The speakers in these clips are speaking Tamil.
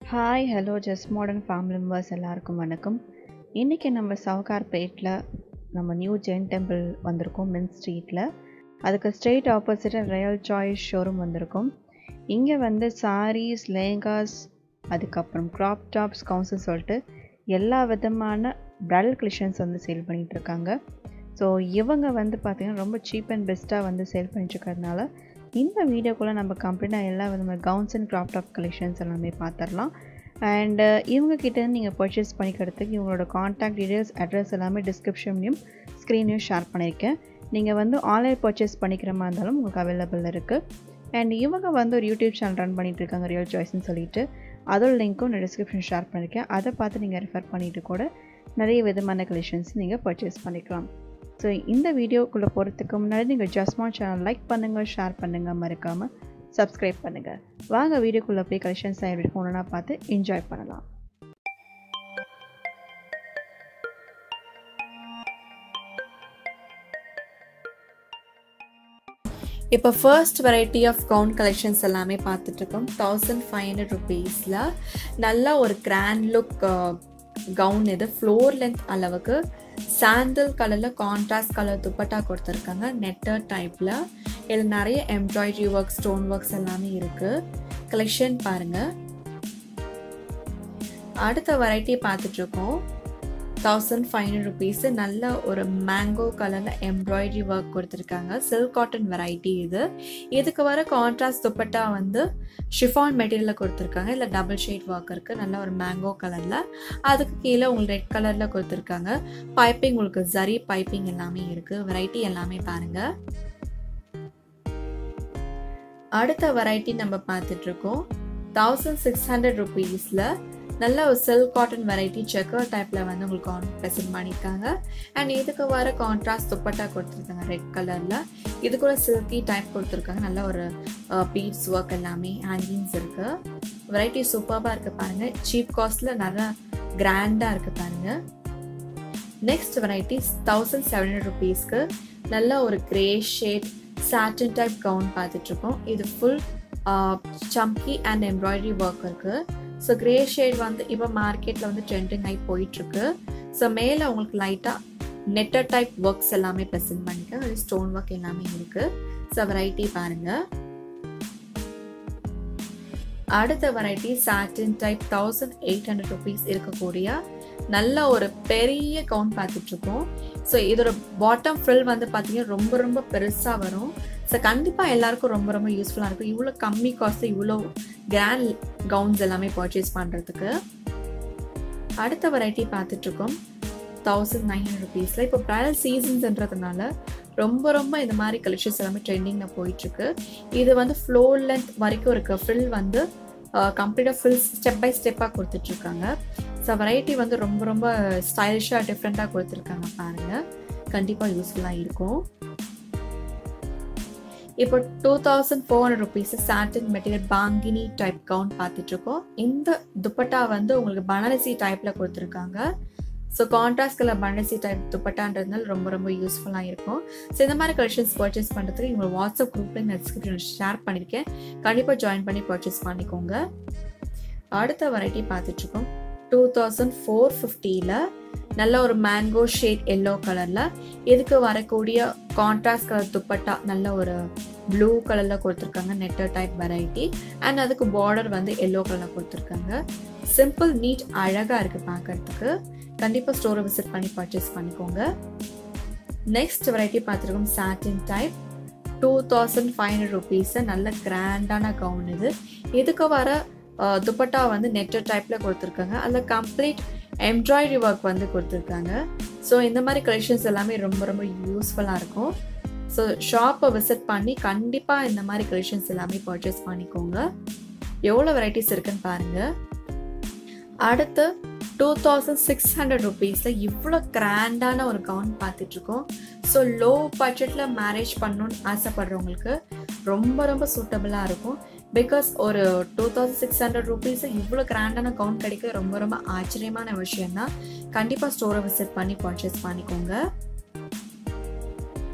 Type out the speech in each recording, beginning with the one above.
Hi hello just modern family members எல்லாருக்கும் வணக்கம் இன்றைக்கி நம்ம சவுகார்பேட்டில் நம்ம நியூ ஜெயின் டெம்பிள் வந்திருக்கோம் மின் ஸ்ட்ரீட்டில் அதுக்கு ஸ்ட்ரெயிட் ஆப்போசிட்டாக ரயல் சாய்ஸ் ஷோரூம் வந்திருக்கோம் இங்கே வந்து சாரீஸ் லேங்காஸ் அதுக்கப்புறம் க்ராப் டாப்ஸ் கவுன்சில் சொல்லிட்டு எல்லா விதமான ப்ரைடல் கலெக்ஷன்ஸ் வந்து சேல் பண்ணிகிட்டு இருக்காங்க ஸோ இவங்க வந்து பார்த்திங்கன்னா ரொம்ப சீப் அண்ட் பெஸ்ட்டாக வந்து சேல் பண்ணிட்டுருக்கறதுனால இந்த வீடியோக்குள்ளே நம்ம கம்ப்ளீட்டாக எல்லா விதமான gowns and crop top collections எல்லாமே பார்த்துடலாம் அண்டு இவங்கக்கிட்டேருந்து நீங்கள் பர்ச்சேஸ் பண்ணிக்கிறதுக்கு இவங்களோட காண்டாக்ட் டீடைல்ஸ் அட்ரஸ் எல்லாமே டிஸ்கிரிப்ஷன்லையும் ஸ்க்ரீனையும் ஷேர் பண்ணியிருக்கேன் நீங்கள் வந்து ஆன்லைன் பர்ச்சேஸ் பண்ணிக்கிற மாதிரி இருந்தாலும் உங்களுக்கு அவைலபிள் இருக்குது அண்ட் இவங்க வந்து ஒரு யூடியூப் சேனல் ரன் பண்ணிகிட்டு இருக்காங்க ரியல் சாய்ஸ்னு சொல்லிட்டு அதோட லிங்க்கும் நான் டிஸ்கிரிப்ஷன் ஷேர் பண்ணியிருக்கேன் அதை பார்த்து நீங்கள் ரெஃபர் பண்ணிவிட்டு கூட நிறைய விதமான கலெக்ஷன்ஸ் நீங்கள் பர்ச்சேஸ் பண்ணிக்கலாம் ஸோ இந்த வீடியோக்குள்ளே போகிறதுக்கு முன்னாடி நீங்கள் ஜஸ்மா சேனல் லைக் பண்ணுங்கள் ஷேர் பண்ணுங்கள் மறக்காமல் சப்ஸ்கிரைப் பண்ணுங்கள் வாங்க வீடியோக்குள்ளே போய் கலெக்ஷன்ஸ் எப்படி ஒன்றா பார்த்து என்ஜாய் பண்ணலாம் இப்போ first variety of gown collections எல்லாமே பார்த்துட்ருக்கோம் தௌசண்ட் ஃபைவ் ஹண்ட்ரட் ருபீஸில் நல்ல ஒரு கிராண்ட் லுக் கவுன் இது ஃப்ளோர் லென்த் அளவுக்கு சாண்டில் கலரில் கான்ட்ராஸ்ட் கலர் துப்பட்டா கொடுத்துருக்காங்க நெட்டர் டைப்பில் இதில் நிறைய எம்ப்ராய்டரி ஒர்க் ஸ்டோன் ஒர்க்ஸ் எல்லாமே இருக்குது கலெக்ஷன் பாருங்கள் அடுத்த வெரைட்டி பார்த்துட்ருக்கோம் தௌசண்ட் ஃபைவ் ஹண்ட்ரட் ருபீஸு நல்ல ஒரு மேங்கோ கலரில் எம்ப்ராய்டரி ஒர்க் கொடுத்துருக்காங்க சில்க் காட்டன் வெரைட்டி இது இதுக்கு வர கான்ட்ராஸ்ட் துப்பட்டா வந்து ஷிஃபான் மெட்டீரியலில் கொடுத்துருக்காங்க இல்லை டபுள் ஷேட் ஒர்க் இருக்குது நல்ல ஒரு மேங்கோ கலரில் அதுக்கு கீழே உங்களுக்கு ரெட் கலரில் கொடுத்துருக்காங்க பைப்பிங் உங்களுக்கு ஜரி பைப்பிங் எல்லாமே இருக்குது வெரைட்டி எல்லாமே பாருங்கள் அடுத்த வெரைட்டி நம்ம பார்த்துட்ருக்கோம் தௌசண்ட் சிக்ஸ் ஹண்ட்ரட் ருபீஸில் நல்ல ஒரு சில்க் காட்டன் வெரைட்டி செக்கர் டைப்பில் வந்து உங்களுக்கு ப்ரெசென்ட் பண்ணியிருக்காங்க அண்ட் இதுக்கு வர கான்ட்ராஸ்ட் துப்பட்டா கொடுத்துருக்காங்க ரெட் கலரில் இது கூட சில்கி டைப் கொடுத்துருக்காங்க நல்ல ஒரு பீட்ஸ் ஒர்க் எல்லாமே ஹேங்கிங்ஸ் இருக்குது வெரைட்டி சூப்பராக இருக்குது பாருங்கள் சீப் காஸ்ட்டில் நல்லா கிராண்டாக இருக்குது பாருங்கள் next variety thousand seven hundred ருபீஸ்க்கு நல்ல ஒரு grey shade satin type gown பார்த்துட்ருக்கோம் இது ஃபுல் சம்கி அண்ட் எம்ப்ராய்டரி ஒர்க் இருக்குது ஸோ கிரே ஷேட் வந்து இப்போ மார்க்கெட்டில் வந்து ட்ரெண்டிங் ஆகி போயிட்டுருக்கு ஸோ மேலே உங்களுக்கு லைட்டாக நெட்டர் டைப் ஒர்க்ஸ் எல்லாமே ப்ரெசென்ட் பண்ணிக்க அது ஸ்டோன் ஒர்க் எல்லாமே இருக்குது ஸோ வெரைட்டி பாருங்கள் அடுத்த variety satin type thousand eight hundred rupees இருக்கக்கூடிய நல்ல ஒரு பெரிய கவுண்ட் பார்த்துட்ருக்கோம் ஸோ இதோட பாட்டம் ஃபில் வந்து பார்த்தீங்கன்னா ரொம்ப ரொம்ப பெருசாக வரும் ஸோ கண்டிப்பாக எல்லாருக்கும் ரொம்ப ரொம்ப யூஸ்ஃபுல்லாக இருக்கும் இவ்வளோ கம்மி காஸ்ட்டு இவ்வளோ கிராண்ட் கவுன்ஸ் எல்லாமே பர்ச்சேஸ் பண்ணுறதுக்கு அடுத்த வெரைட்டி பார்த்துட்ருக்கோம் தௌசண்ட் நைன் ஹண்ட்ரட் ருபீஸில் இப்போ ப்ரைடல் சீசன்ஸ்ன்றதுனால ரொம்ப ரொம்ப இந்த மாதிரி கலெக்ஷன்ஸ் எல்லாமே ட்ரெண்டிங்கில் போயிட்டுருக்கு இது வந்து ஃப்ளோர் லென்த் வரைக்கும் இருக்க ஃபில் வந்து கம்ப்ளீட்டாக ஃபில் ஸ்டெப் பை ஸ்டெப்பாக கொடுத்துட்ருக்காங்க ஸோ வெரைட்டி வந்து ரொம்ப ரொம்ப ஸ்டைலிஷாக டிஃப்ரெண்ட்டாக கொடுத்துருக்காங்க பாருங்கள் கண்டிப்பாக யூஸ்ஃபுல்லாக இருக்கும் இப்போ two thousand four hundred rupees satin material பாங்கினி டைப் கவுண்ட் பார்த்துட்ருக்கோம் இந்த துப்பட்டா வந்து உங்களுக்கு பனாரசி டைப்பில் கொடுத்துருக்காங்க so contrast colour Banarasi type துப்பட்டான்றதுனால ரொம்ப ரொம்ப யூஸ்ஃபுல்லாக இருக்கும் ஸோ இந்த மாதிரி கலெக்ஷன்ஸ் பர்ச்சேஸ் பண்ணுறதுக்கு உங்களோட வாட்ஸ்அப் குரூப்பில் நான் டிஸ்கிரிப்ஷன் ஷேர் பண்ணியிருக்கேன் கண்டிப்பாக ஜாயின் பண்ணி பர்ச்சேஸ் பண்ணிக்கோங்க அடுத்த வெரைட்டி பார்த்துட்ருக்கோம் டூ தௌசண்ட் ஃபோர் ஃபிஃப்டியில் நல்ல ஒரு மேங்கோ ஷேட் எல்லோ கலரில் இதுக்கு வரக்கூடிய கான்ட்ராஸ்ட் கலர் துப்பட்டா நல்ல ஒரு ப்ளூ கலரில் கொடுத்துருக்காங்க நெட்டர் டைப் வெரைட்டி அண்ட் அதுக்கு பார்டர் வந்து எல்லோ கலரில் கொடுத்துருக்காங்க சிம்பிள் நீட் அழகாக இருக்குது பார்க்கறதுக்கு கண்டிப்பாக ஸ்டோரை விசிட் பண்ணி பர்ச்சேஸ் பண்ணிக்கோங்க நெக்ஸ்ட் வெரைட்டி பார்த்துருக்கோம் satin type two thousand five hundred ருபீஸை நல்ல கிராண்டான கவுன் இது இதுக்கு வர துப்பட்டா வந்து நெட்டர் டைப்பில் கொடுத்துருக்காங்க அதில் கம்ப்ளீட் எம்ப்ராய்டரி ஒர்க் வந்து கொடுத்துருக்காங்க ஸோ இந்த மாதிரி கலெக்ஷன்ஸ் எல்லாமே ரொம்ப ரொம்ப யூஸ்ஃபுல்லாக இருக்கும் ஸோ ஷாப்பை விசிட் பண்ணி கண்டிப்பாக இந்த மாதிரி கலெக்ஷன்ஸ் எல்லாமே பர்ச்சேஸ் பண்ணிக்கோங்க எவ்வளோ வெரைட்டிஸ் இருக்குன்னு பாருங்கள் அடுத்து டூ தௌசண்ட் சிக்ஸ் ஹண்ட்ரட் ருபீஸில் இவ்வளோ கிராண்டான ஒரு கவுன் பார்த்துட்ருக்கோம் ஸோ லோ பட்ஜெட்டில் மேரேஜ் பண்ணணுன்னு ஆசைப்படுறவங்களுக்கு ரொம்ப ரொம்ப சூட்டபுளாக இருக்கும் பிகாஸ் ஒரு two thousand six hundred rupees இவ்வளோ கிராண்டான கவுண்ட் கிடைக்க ரொம்ப ரொம்ப ஆச்சரியமான விஷயம் தான் கண்டிப்பாக ஸ்டோரை விசிட் பண்ணி பர்ச்சேஸ் பண்ணிக்கோங்க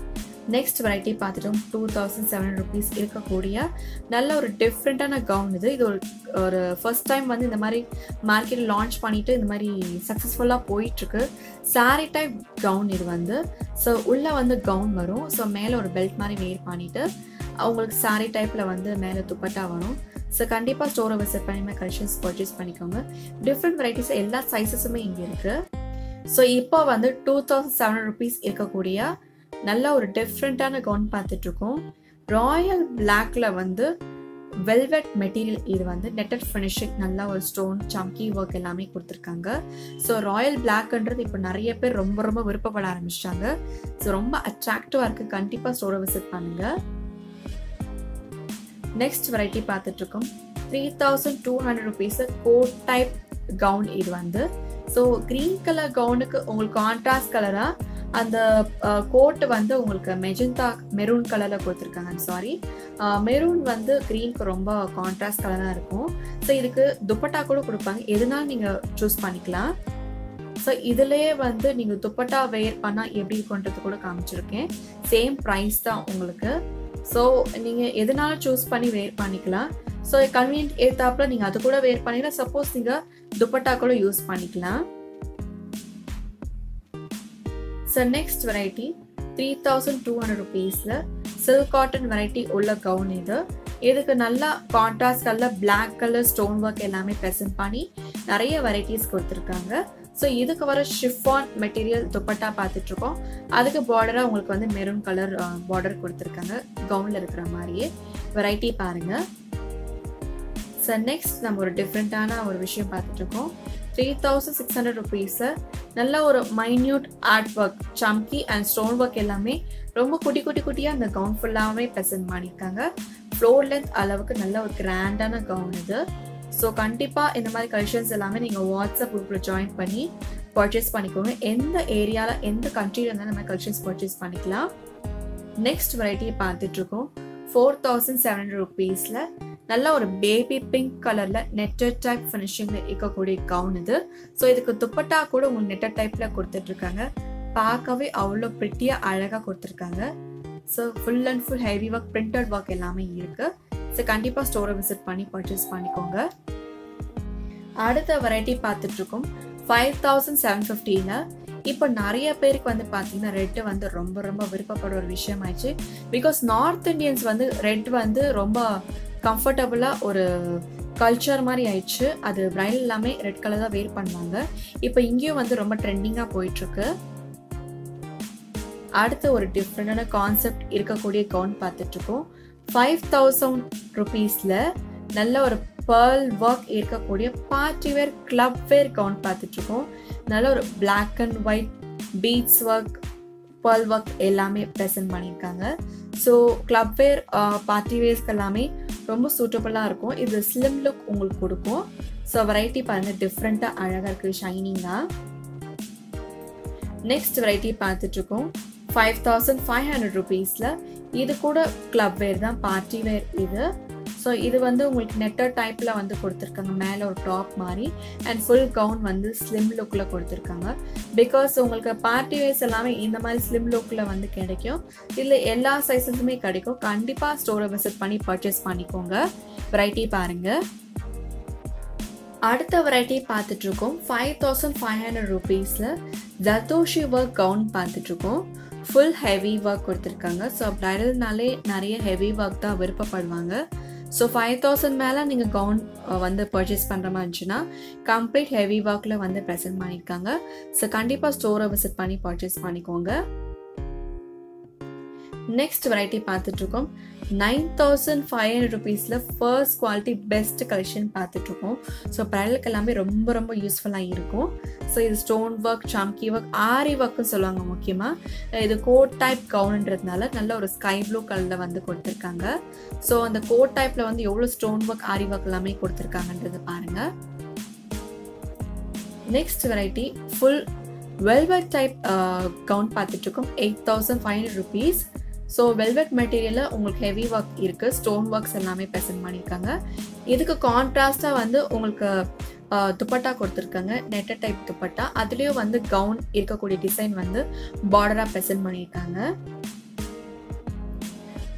நெக்ஸ்ட் வெரைட்டி பார்த்துட்டோம் டூ தௌசண்ட் செவன் ருபீஸ் இருக்கக்கூடிய நல்ல ஒரு டிஃப்ரெண்ட்டான கவுன் இது இது ஒரு ஒரு ஃபர்ஸ்ட் டைம் வந்து இந்த மாதிரி மார்க்கெட்டில் லான்ச் பண்ணிட்டு இந்த மாதிரி சக்ஸஸ்ஃபுல்லாக போயிட்டுருக்கு சாரீ டைப் கவுன் இது வந்து ஸோ உள்ளே வந்து கவுன் வரும் ஸோ மேலே ஒரு பெல்ட் மாதிரி வேர் பண்ணிட்டு அவங்களுக்கு சாரீ டைப்பில் வந்து மேலே துப்பட்டா வரும் ஸோ கண்டிப்பாக ஸ்டோரை விசிட் பண்ணி கலெக்ஷன்ஸ் பர்ச்சேஸ் பண்ணிக்கோங்க டிஃப்ரெண்ட் வெரைட்டிஸ் எல்லா சைஸஸுமே இங்கே இருக்குது ஸோ இப்போ வந்து டூ தௌசண்ட் செவன் ருபீஸ் இருக்கக்கூடிய நல்ல ஒரு டிஃப்ரெண்ட்டான கவுன் பார்த்துட்ருக்கோம் ராயல் பிளாக்ல வந்து வெல்வெட் மெட்டீரியல் இது வந்து நெட்டட் ஃபினிஷிங் நல்லா ஒரு ஸ்டோன் சம்கி ஒர்க் எல்லாமே கொடுத்துருக்காங்க ஸோ ராயல் பிளாக்ன்றது இப்போ நிறைய பேர் ரொம்ப ரொம்ப விருப்பப்பட ஆரம்பிச்சிட்டாங்க ஸோ ரொம்ப அட்ராக்டிவாக இருக்குது கண்டிப்பாக ஸ்டோரை விசிட் பண்ணுங்கள் நெக்ஸ்ட் வெரைட்டி பார்த்துட்டு இருக்கோம் three thousand two hundred rupees coat type gown இது வந்து ஸோ க்ரீன் கலர் கவுனுக்கு உங்களுக்கு கான்ட்ராஸ்ட் கலராக அந்த கோட்டு வந்து உங்களுக்கு மெஜந்தா மெரூன் கலரில் கொடுத்துருக்காங்க சாரி மெரூன் வந்து க்ரீனுக்கு ரொம்ப கான்ட்ராஸ்ட் கலராக இருக்கும் ஸோ இதுக்கு துப்பட்டா கூட கொடுப்பாங்க எதுனாலும் நீங்கள் சூஸ் பண்ணிக்கலாம் ஸோ இதுலேயே வந்து நீங்கள் துப்பட்டா வேர் பண்ணால் எப்படி இருக்குன்றது கூட காமிச்சிருக்கேன் சேம் ப்ரைஸ் தான் உங்களுக்கு ஸோ நீங்கள் எதனாலும் சூஸ் பண்ணி வேர் பண்ணிக்கலாம் ஸோ கன்வீனியன்ட் ஏத்தாப்புல நீங்கள் அது கூட வேர் பண்ணிக்கலாம் சப்போஸ் நீங்கள் துப்பட்டா கூட யூஸ் பண்ணிக்கலாம் so next variety three thousand two hundred ருபீஸில் சில்க் காட்டன் வெரைட்டி உள்ள கவுன் இது இதுக்கு நல்லா contrast colour black colour stone work எல்லாமே ப்ரெசென்ட் பண்ணி நிறைய வெரைட்டிஸ் கொடுத்துருக்காங்க ஸோ இதுக்கு வர ஷிஃபான் மெட்டீரியல் துப்பட்டா பார்த்துட்ருக்கோம் அதுக்கு பார்டராக உங்களுக்கு வந்து மெரூன் கலர் பார்டர் கொடுத்துருக்காங்க கவுனில் இருக்கிற மாதிரியே வெரைட்டி பாருங்கள் ஸோ நெக்ஸ்ட் நம்ம ஒரு டிஃப்ரெண்ட்டான ஒரு விஷயம் பார்த்துட்ருக்கோம் த்ரீ தௌசண்ட் சிக்ஸ் ஹண்ட்ரட் ருபீஸில் நல்ல ஒரு மைன்யூட் ஆர்ட் ஒர்க் சம்கி அண்ட் ஸ்டோன் ஒர்க் எல்லாமே ரொம்ப குட்டி குட்டி குட்டியாக அந்த கவுன் ஃபுல்லாகவே ப்ரெசென்ட் பண்ணியிருக்காங்க ஃப்ளோர் லென்த் அளவுக்கு நல்ல ஒரு கிராண்டான கவுன் இது ஸோ கண்டிப்பாக இந்த மாதிரி கலெக்ஷன்ஸ் எல்லாமே நீங்கள் வாட்ஸ்அப் குரூப்பில் ஜாயின் பண்ணி பர்ச்சேஸ் பண்ணிக்கோங்க எந்த ஏரியாவில் எந்த கண்ட்ரியில் இருந்தாலும் நம்ம கலெக்ஷன்ஸ் பர்ச்சேஸ் பண்ணிக்கலாம் நெக்ஸ்ட் வெரைட்டியை பார்த்துட்ருக்கோம் ஃபோர் தௌசண்ட் செவன் ஹண்ட்ரட் ருபீஸில் நல்ல ஒரு பேபி பிங்க் கலரில் நெட்டட் டைப் ஃபினிஷிங்கில் இருக்கக்கூடிய கவுன் இது ஸோ இதுக்கு துப்பட்டா கூட உங்களுக்கு நெட்டட் டைப்பில் கொடுத்துட்ருக்காங்க பார்க்கவே அவ்வளோ ப்ரிட்டியாக அழகாக கொடுத்துருக்காங்க so full and full heavy work printed work எல்லாமே இருக்குது ஸோ கண்டிப்பாக ஸ்டோரை விசிட் பண்ணி பர்ச்சேஸ் பண்ணிக்கோங்க அடுத்த வெரைட்டி பார்த்துட்ருக்கோம் ஃபைவ் தௌசண்ட் செவன் ஃபிஃப்டியில் இப்போ நிறைய பேருக்கு வந்து பார்த்தீங்கன்னா ரெட்டு வந்து ரொம்ப ரொம்ப விருப்பப்படுற ஒரு விஷயம் ஆயிடுச்சு பிகாஸ் நார்த் இந்தியன்ஸ் வந்து ரெட் வந்து ரொம்ப கம்ஃபர்டபுளாக ஒரு கல்ச்சர் மாதிரி ஆயிடுச்சு அது பிரைடல் எல்லாமே ரெட் கலர் தான் வேர் பண்ணுவாங்க இப்போ இங்கேயும் வந்து ரொம்ப ட்ரெண்டிங்காக போயிட்டுருக்கு அடுத்து ஒரு டிஃப்ரெண்டான கான்செப்ட் இருக்கக்கூடிய கவுன் பார்த்துட்ருக்கோம் ஃபைவ் தௌசண்ட் ருபீஸில் நல்ல ஒரு பேர்ல் ஒர்க் இருக்கக்கூடிய party wear club wear gown பார்த்துட்ருக்கோம் நல்ல ஒரு black and white beads work pearl work எல்லாமே ப்ரெசென்ட் பண்ணியிருக்காங்க ஸோ கிளப் வேர் பார்ட்டி வேர்ஸ்க்கு எல்லாமே ரொம்ப சூட்டபுளாக இருக்கும் இது ஸ்லிம் லுக் உங்களுக்கு கொடுக்கும் ஸோ வெரைட்டி பாருங்கள் டிஃப்ரெண்ட்டாக அழகாக இருக்குது ஷைனிங்காக நெக்ஸ்ட் வெரைட்டி பார்த்துட்ருக்கோம் ஃபைவ் தௌசண்ட் ஃபைவ் ஹண்ட்ரட் ருபீஸில் இது கூட கிளப் வேர் தான் பார்ட்டி வேர் இது ஸோ இது வந்து உங்களுக்கு நெட்டர் டைப்பில் வந்து கொடுத்துருக்காங்க மேலே ஒரு டாப் மாதிரி அண்ட் ஃபுல் கவுன் வந்து ஸ்லிம் லுக்கில் கொடுத்துருக்காங்க பிகாஸ் உங்களுக்கு பார்ட்டி வேர்ஸ் எல்லாமே இந்த மாதிரி ஸ்லிம் லுக்கில் வந்து கிடைக்கும் இல்லை எல்லா சைஸஸுமே கிடைக்கும் கண்டிப்பாக ஸ்டோரை விசிட் பண்ணி பர்ச்சேஸ் பண்ணிக்கோங்க வெரைட்டி பாருங்கள் அடுத்த வெரைட்டி பார்த்துட்ருக்கோம் ஃபைவ் தௌசண்ட் ஃபைவ் ஹண்ட்ரட் ருபீஸில் ஜத்தோஷி ஒர்க் கவுன் பார்த்துட்ருக்கோம் ஃபுல் ஹெவி ஒர்க் கொடுத்துருக்காங்க ஸோ ப்ரைடல்னாலே நிறைய ஹெவி ஒர்க் தான் விருப்பப்படுவாங்க ஸோ ஃபைவ் தௌசண்ட் மேலே நீங்கள் கவுன் வந்து பர்ச்சேஸ் பண்ணுற மாதிரி இருந்துச்சுன்னா கம்ப்ளீட் ஹெவி ஒர்க்கில் வந்து ப்ரெசென்ட் பண்ணியிருக்காங்க ஸோ கண்டிப்பாக ஸ்டோரை விசிட் பண்ணி பர்ச்சேஸ் பண்ணிக்கோங்க நெக்ஸ்ட் வெரைட்டி பார்த்துட்ருக்கோம் நைன் தௌசண்ட் ஃபைவ் ஹண்ட்ரட் ருபீஸில் ஃபர்ஸ்ட் குவாலிட்டி பெஸ்ட் கலெக்ஷன் பார்த்துட்ருக்கோம் ஸோ ப்ரைடலுக்கு எல்லாமே ரொம்ப ரொம்ப யூஸ்ஃபுல்லாக இருக்கும் ஸோ இது ஸ்டோன் ஒர்க் சாம்கி ஒர்க் ஆரி ஒர்க்குன்னு சொல்லுவாங்க முக்கியமாக இது கோட் டைப் கவுன்ன்றதுனால நல்ல ஒரு ஸ்கை ப்ளூ கலரில் வந்து கொடுத்துருக்காங்க ஸோ அந்த கோட் டைப்பில் வந்து எவ்வளோ ஸ்டோன் ஒர்க் ஆரி ஒர்க் எல்லாமே கொடுத்துருக்காங்கன்றது பாருங்கள் next variety full velvet type gown பார்த்துட்ருக்கோம் eight thousand five hundred rupees so velvet மெட்டீரியலில் உங்களுக்கு ஹெவி ஒர்க் இருக்குது ஸ்டோன் ஒர்க்ஸ் எல்லாமே ப்ரெசென்ட் பண்ணியிருக்காங்க இதுக்கு கான்ட்ராஸ்டாக வந்து உங்களுக்கு துப்பட்டா கொடுத்துருக்காங்க நெட்ட டைப் துப்பட்டா அதுலேயும் வந்து கவுன் இருக்கக்கூடிய டிசைன் வந்து பார்டராக ப்ரெசென்ட் பண்ணியிருக்காங்க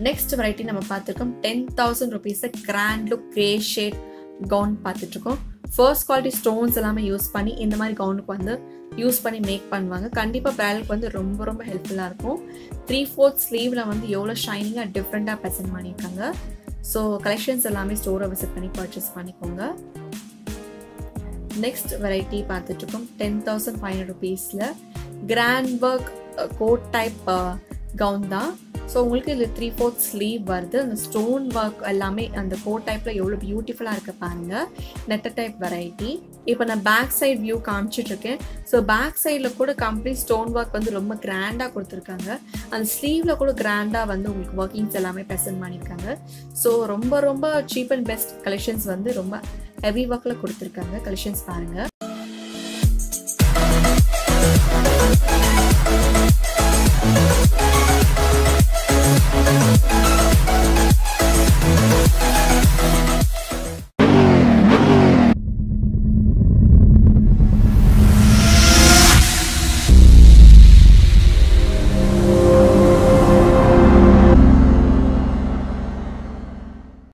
நெக்ஸ்ட் வெரைட்டி நம்ம பார்த்துருக்கோம் டென் தௌசண்ட் ருபீஸை grand look grey shade gown பார்த்துட்ருக்கோம் ஃபர்ஸ்ட் குவாலிட்டி ஸ்டோன்ஸ் எல்லாமே யூஸ் பண்ணி இந்த மாதிரி கவுனுக்கு வந்து யூஸ் பண்ணி மேக் பண்ணுவாங்க கண்டிப்பாக பிராலுக்கு வந்து ரொம்ப ரொம்ப ஹெல்ப்ஃபுல்லாக இருக்கும் த்ரீ ஃபோர்த் ஸ்லீவில் வந்து எவ்வளோ ஷைனிங்காக டிஃப்ரெண்ட்டாக ப்ரெசென்ட் பண்ணியிருக்காங்க ஸோ கலெக்ஷன்ஸ் எல்லாமே ஸ்டோரை விசிட் பண்ணி பர்ச்சேஸ் பண்ணிக்கோங்க நெக்ஸ்ட் வெரைட்டி பார்த்துட்ருக்கோம் டென் தௌசண்ட் ஃபைவ் ஹண்ட்ரட் ருபீஸில் grand work coat type gown தான் ஸோ உங்களுக்கு இதில் த்ரீ ஃபோர்த் ஸ்லீவ் வருது அந்த ஸ்டோன் ஒர்க் எல்லாமே அந்த கோட் டைப்பில் எவ்வளோ பியூட்டிஃபுல்லாக இருக்க பாருங்க நெட்ட டைப் வெரைட்டி இப்போ நான் பேக் சைட் வியூ காமிச்சிட்ருக்கேன் ஸோ பேக் சைடில் கூட கம்ப்ளீட் ஸ்டோன் ஒர்க் வந்து ரொம்ப கிராண்டாக கொடுத்துருக்காங்க அந்த ஸ்லீவில் கூட கிராண்டாக வந்து உங்களுக்கு ஒர்க்கிங்ஸ் எல்லாமே ப்ரெசென்ட் பண்ணியிருக்காங்க ஸோ ரொம்ப ரொம்ப சீப் அண்ட் பெஸ்ட் கலெக்ஷன்ஸ் வந்து ரொம்ப ஹெவி ஒர்க்கில் கொடுத்துருக்காங்க கலெக்ஷன்ஸ் பாருங்கள் Thank you.